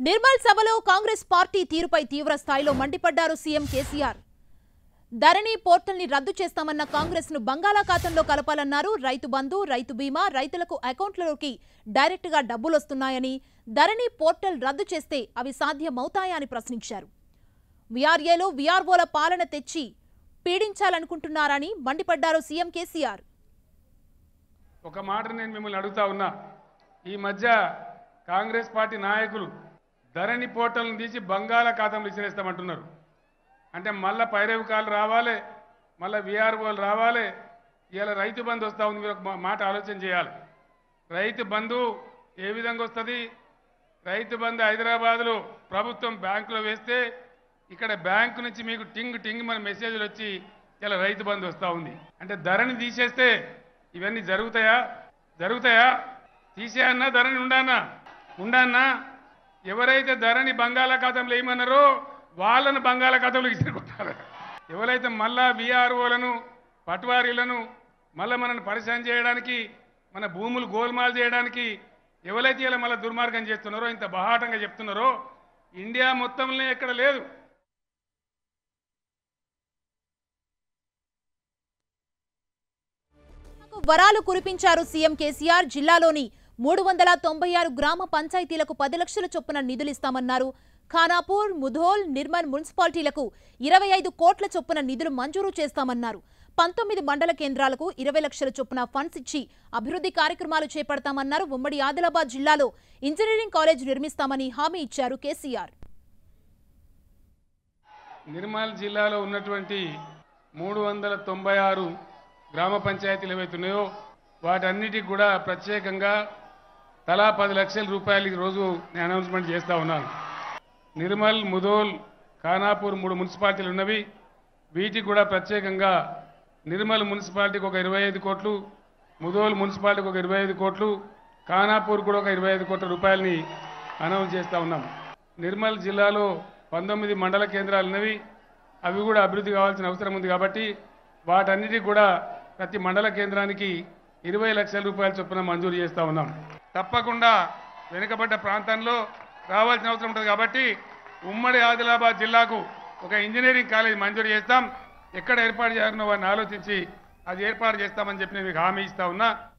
నిర్మల్ సభలో కాంగ్రెస్ పార్టీ తీరుపై తీవ్ర స్థాయిలో మండిపడ్డారు సీఎం కేసీఆర్ ధరణి పోర్టల్ ని రద్దు చేస్తామన్న కాంగ్రెస్ ను బంగాళాఖాతంలో కలపాలన్నారు రైతు బంధు రైతు బీమా రైతులకు అకౌంట్లలోకి డైరెక్ట్ గా డబ్బులొస్తున్నాయని ధరణి పోర్టల్ రద్దు చేస్తే అవి సాధ్యమవుతాయా అని ప్రశ్నించారు వీఆర్ఏలో వీఆర్ఓల పాలన తెచ్చి పీడించాలనుకుంటున్నారని మండిపడ్డారు సీఎం కేసీఆర్ ఒక మాట నేను మిమ్మల్ని అడుగుతా ఉన్నా ఈ మధ్య కాంగ్రెస్ పార్టీ నాయకులు ధరణి పోర్టల్ని తీసి బంగాళాఖాతంలో ఇచ్చిరేస్తామంటున్నారు అంటే మళ్ళా పైరవికాలు రావాలి మళ్ళీ విఆర్ఓలు రావాలి ఇవాళ రైతు బంధు వస్తూ ఉంది మీరు ఒక మా- మాట ఆలోచన చేయాలి రైతు బంధు ఏ విధంగా వస్తుంది రైతు బంధు హైదరాబాద్లో ప్రభుత్వం బ్యాంకులో వేస్తే ఇక్కడ బ్యాంకు నుంచి మీకు టింగ్ టింగ్ మన మెసేజ్లు వచ్చి ఇలా రైతు బంధు వస్తూ ఉంది అంటే ధరని తీసేస్తే ఇవన్నీ జరుగుతాయా జరుగుతాయా తీసేయన్నా ధరని ఉండానా ఉండానా ఎవరైతే ధరని బంగాళాఖాతంలో వేయమన్నారో వాళ్ళను బంగాళాఖాతంలో ఇసురుకుంటారు ఎవరైతే మళ్ళా విఆర్ఓలను పట్వారీలను మళ్ళీ మనల్ని పరిచయం చేయడానికి మన భూములు గోల్మాల్ చేయడానికి ఎవరైతే ఇలా మళ్ళీ దుర్మార్గం చేస్తున్నారో ఇంత బహాటంగా చెప్తున్నారో ఇండియా మొత్తంలో ఎక్కడ లేదు వరాలు కురిపించారు సీఎం కేసీఆర్ జిల్లాలోని మూడు వందల తొంభై ఆరు గ్రామ పంచాయతీలకు పది లక్షల చొప్పున నిధులిస్తామన్నారు ఖానాపూర్ ముధోల్ నిర్మల్ మున్సిపాలిటీలకు ఇరవై ఐదు కోట్ల చొప్పున నిధులు మంజూరు చేస్తామన్నారు పంతొమ్మిది మండల కేంద్రాలకు ఇరవై లక్షల చొప్పున ఫండ్స్ ఇచ్చి అభివృద్ధి కార్యక్రమాలు చేపడతామన్నారు ఉమ్మడి ఆదిలాబాద్ జిల్లాలో ఇంజనీరింగ్ కాలేజ్ నిర్మిస్తామని హామీ ఇచ్చారు కేసీఆర్ నిర్మల్ జిల్లాలో ఉన్నటువంటి మూడు వందల తొంభై ఆరు గ్రామ పంచాయతీలు ఏవైతే ఉన్నాయో వాటన్నిటికి కూడా ప్రత్యేకంగా తలా పది లక్షల రూపాయలు ఈ రోజు నేను అనౌన్స్మెంట్ చేస్తా ఉన్నాను నిర్మల్ ముదోల్ ఖానాపూర్ మూడు మున్సిపాలిటీలు ఉన్నవి వీటికి కూడా ప్రత్యేకంగా నిర్మల్ మున్సిపాలిటీకి ఒక ఇరవై ఐదు కోట్లు ముదోల్ మున్సిపాలిటీకి ఒక ఇరవై ఐదు కోట్లు ఖానాపూర్ కూడా ఒక ఇరవై ఐదు కోట్ల రూపాయలని అనౌన్స్ చేస్తా ఉన్నాం నిర్మల్ జిల్లాలో పంతొమ్మిది మండల కేంద్రాలు ఉన్నవి అవి కూడా అభివృద్ధి కావాల్సిన అవసరం ఉంది కాబట్టి వాటన్నిటికి కూడా ప్రతి మండల కేంద్రానికి ఇరవై లక్షల రూపాయల చొప్పున మంజూరు చేస్తా ఉన్నాం తప్పకుండా వెనుకబడ్డ ప్రాంతంలో రావాల్సిన అవసరం ఉంటుంది కాబట్టి ఉమ్మడి ఆదిలాబాద్ జిల్లాకు ఒక ఇంజనీరింగ్ కాలేజ్ మంజూరు చేస్తాం ఎక్కడ ఏర్పాటు చేయాలనో వారిని ఆలోచించి అది ఏర్పాటు చేస్తామని చెప్పి నేను మీకు హామీ ఇస్తా ఉన్నా